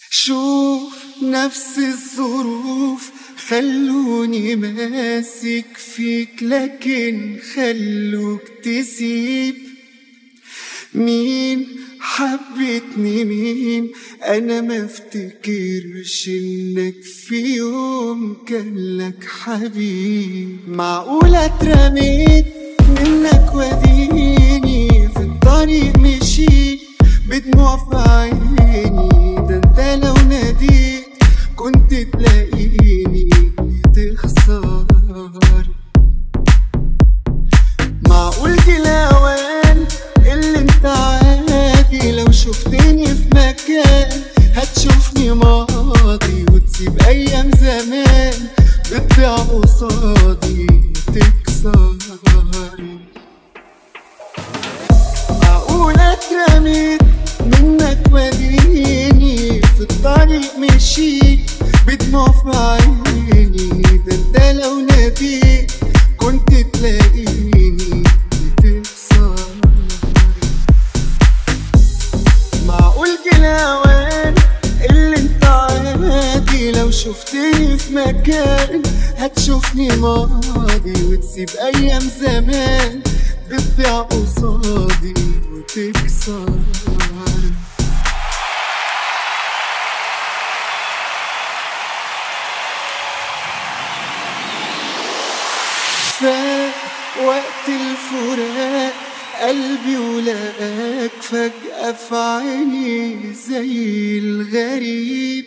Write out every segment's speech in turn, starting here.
شوف نفس الظروف خلوني ماسك فيك لكن خلوك تسيب مين حبتني مين انا ما افتكرش انك في يوم كان لك حبيب معقولة اترميت منك وديني في الطريق مشيت بدموع في عيني ده انت لو ناديت كنت تلاقيني تخسر معقول دي الاوان اللي انت عادي لو شفتني في مكان هتشوفني ماضي وتسيب ايام زمان بتضيع قصادي تكسر معقول اترميت منك وديني في الطريق مشيت بدموع في عيني ده انت لو ناديت كنت تلاقيني بتكسر معقول جه الاوان اللي انت عادي لو شفتني في مكان هتشوفني ماضي وتسيب ايام زمان بتضيع قصادي وتكسر فات وقت الفراق قلبي ولاقاك فجأة في عيني زي الغريب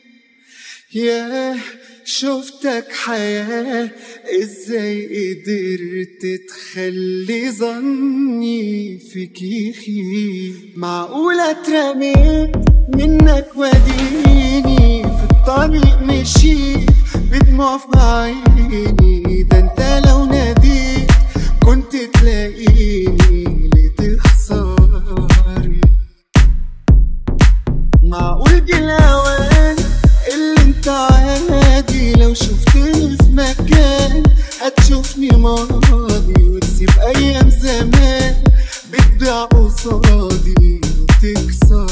ياه شفتك حياة ازاي قدرت تخلي ظني فيك يخيب معقولة اترميت منك وديني في الطريق مشيت بدموع في عيني ده انت لو ناديت كنت تلاقيني لتخسرني معقول جه الاوان اللي انت عادي لو شفتني في مكان هتشوفني ماضي وتسيب ايام زمان بتضيع قصادي وتكسر